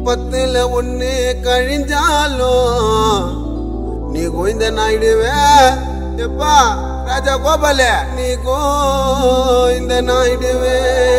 பத்துல ஒண்ணு கழிஞ்சாலும் நீ கோய்ந்த நாயிடுவே எப்பா ராஜா கோபால நீ கோய்ந்த நாயிடுவே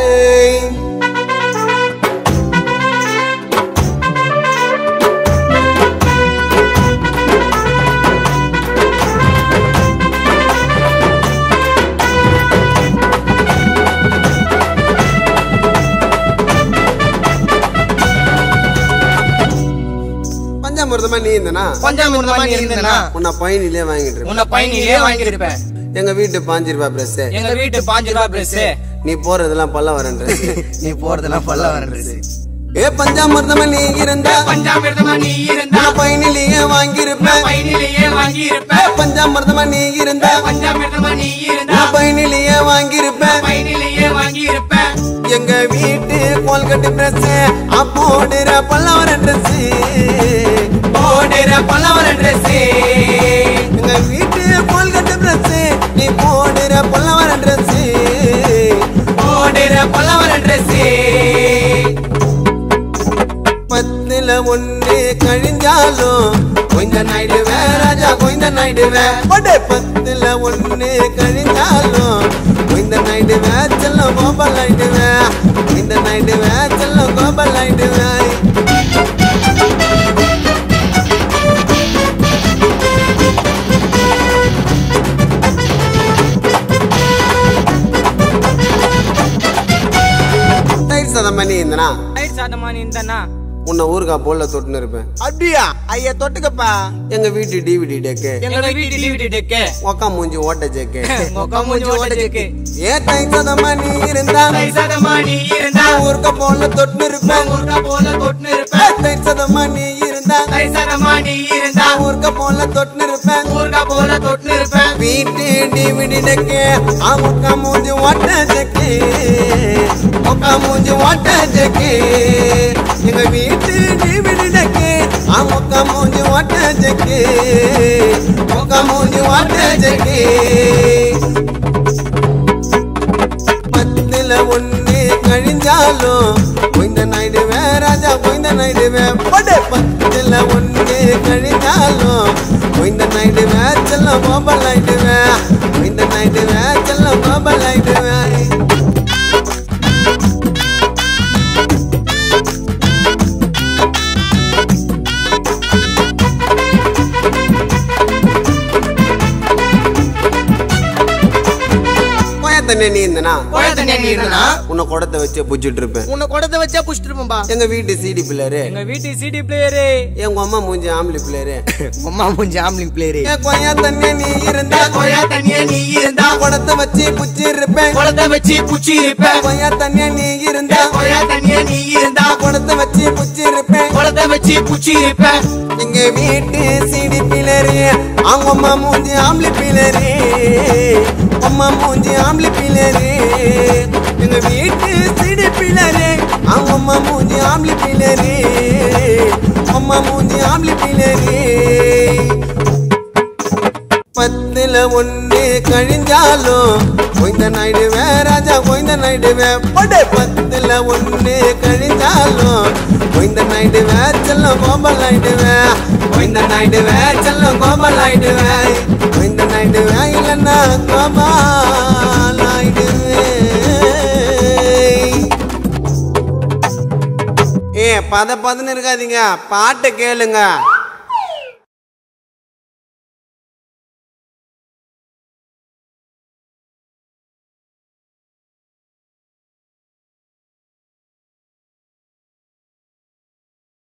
பஞ்சாமிரதமா நீ இருந்தனா பஞ்சாமிர்தமா நீ இருந்தனா உன்னை பயனிலே வாங்கிட்டு இருப்ப. உன்னை பயனிலே வாங்கியிருப்பேன் எங்க வீட்டு பாஞ்சு ரூபாய் பிரஸ் எங்க வீட்டு பாஞ்சு ரூபா பிரஸ் நீ போறதெல்லாம் பல்ல வரேன் dress. நீ போறதெல்லாம் பல்ல வர ட்ரெஸ் ஏ பஞ்சாமிரதமா நீ இருந்தா பஞ்சாமிர்தமா நீ இருந்தா நான் பயனிலேயே வாங்கியிருப்பேன் பயனிலேயே வாங்கியிருப்ப ஏ பஞ்சாமிரதமா நீ இருந்தா பஞ்சாமிர்தமா நீ இருந்தா நான் பயனிலேயே வாங்கியிருப்பேன் பயனிலேயே வாங்கியிருப்ப எங்க வீட்டு கோல்கட்டு பிரஸ் அப்போடுற பல்லவர ட்ரெஸ் போடுற பல்லவர ட்ரெஸ் எங்க வீட்டு கோல்கட்டு பிரஸ் நீ போடுற பல்லவர ட்ரெஸ் போடுற பல்லவர ட்ரெஸ் பத்துல ஒண்ணு கழிஞ்சாலும் கொஞ்ச நாயிடுவே ராஜா கொஞ்ச நாயிடுவே படே பத்துல ஒண்ணு கழிஞ்சாலும் கொஞ்ச நாயிடுவே செல்லம் கோபால் ஆயிடுவே இந்த நாயிடுவே செல்லம் கோபால் ஆயிடுவே தயிர் சாதம் பண்ணி இருந்தனா ஐட் சாதமா நீ இருந்தானா உன்னை ஊருக்கா போல தொட்டுன்னு இருப்பேன் அப்படியா ஐயா தொட்டுக்கப்பா எங்க வீட்டு டிவிடி டெக்கு எங்க வீட்டு டிவிடி டெக்கு ஒக்கா மூஞ்சி ஓட்ட ஜெக்கு மொக்க மூஞ்சி ஓட்ட ஜெக்கு ஏ தயிர் சாதமா நீ இருந்தா ஐட் சாதமா நீ இருந்தா ஊருக்கா போல தொட்டுன்னு இருப்பேன் ஊர்கா போல தொட்டுன்னு ஏ, இருப்ப தயிர் சாதமா நீ இருந்தா ஐட் சாதமா நீ இருந்தா ஊருக்கா போல தொட்டுன்னு இருப்பேன் ஊர்கா போல தொட்டுன்னு இருப்ப வீட்டு டிவிடி டெக்கு ஒக்கா மூஞ்சி ஓட்ட ஜெக்கு ஒக்கா மூஞ்சி ஓட்ட ஜெக்கு எங்க வீட்டு டிவிடி டெக்கு ஒக்கா மூஞ்சி ஓட்ட ஜெக்கு ஒக்கா மூஞ்சி ஓட்ட ஜெக்கு பத்துல ஒண்ணு கழிஞ்சாலும் கொய்ந்த நாயிடுவே ராஜா கொய்ந்த நாயிடுவே படே பத்துல ஒண்ணு கழிஞ்சாலும் கொய்ந்த நாயிடுவே செல்லம் கோபால் ஆயிடுவே கொய்ந்த நாயிடுவே செல்லம் கோபால் ஆயிடுவே கோயா தண்ணி நீ இருந்தனா கோய தண்ணியா நீ இருந்தானா உன்னை குடத்தை வச்சு புடிச்சிட்டு இருப்பேன் உன்னை குடத்தை வச்சா புடிச்சிட்டு இருப்போம்பா எங்க வீட்டு சிடி பிள்ளைரு எங்க வீட்டு சிடி பிளேயரு எங்க அம்மா மூஞ்சி ஆம்பளை பிள்ளைரு அம்மா மூஞ்சி ஆம்லிங் பிளேயரு ஏ கொய்யா தண்ணி நீ இருந்தா கோயா தண்ணியா நீ இருந்தா குடத்தை வச்சு புச்சி இருப்பேன் குளத்தை வச்சு புச்சி இருப்ப கொய்யா தண்ணி நீ இருந்தா கோயா தண்ணியா நீ இருந்தா குடத்தை வச்சு புச்சி இருப்பேன் குளத்தை வச்சு புச்சி இருப்ப எங்க வீட்டு சிடி பிள்ளரு அவங்க அம்மா மூஞ்சி ஆம்பளை பிள்ளரு அம்மா மூஞ்சி ஆம்பளை பிள்ளரு எங்க வீட்டு சிடி பிள்ளரு அவங்க அம்மா மூஞ்சி ஆம்பளை பிள்ளரு அம்மா மூஞ்சி ஆம்பளை பிள்ளரு பத்துல ஒண்ணு கழிஞ்சாலும் கொய்ந்த நாயிடுவே ராஜா கொய்ந்த நாயிடுவே படே பத்துல ஒண்ணு கழிஞ்சாலும் கொய்ந்த நாயிடுவே செல்லம் கோபால் ஆயிடுவே கொய்ந்த நாயிடுவே செல்லம் கோபால் ஆயிடுவே கொய்ந்த நாயிடுவே இல்லைன்னா கோபால் ஆயிடுவே ஏ பத பதன்னு இருக்காதீங்க பாட்டை கேளுங்க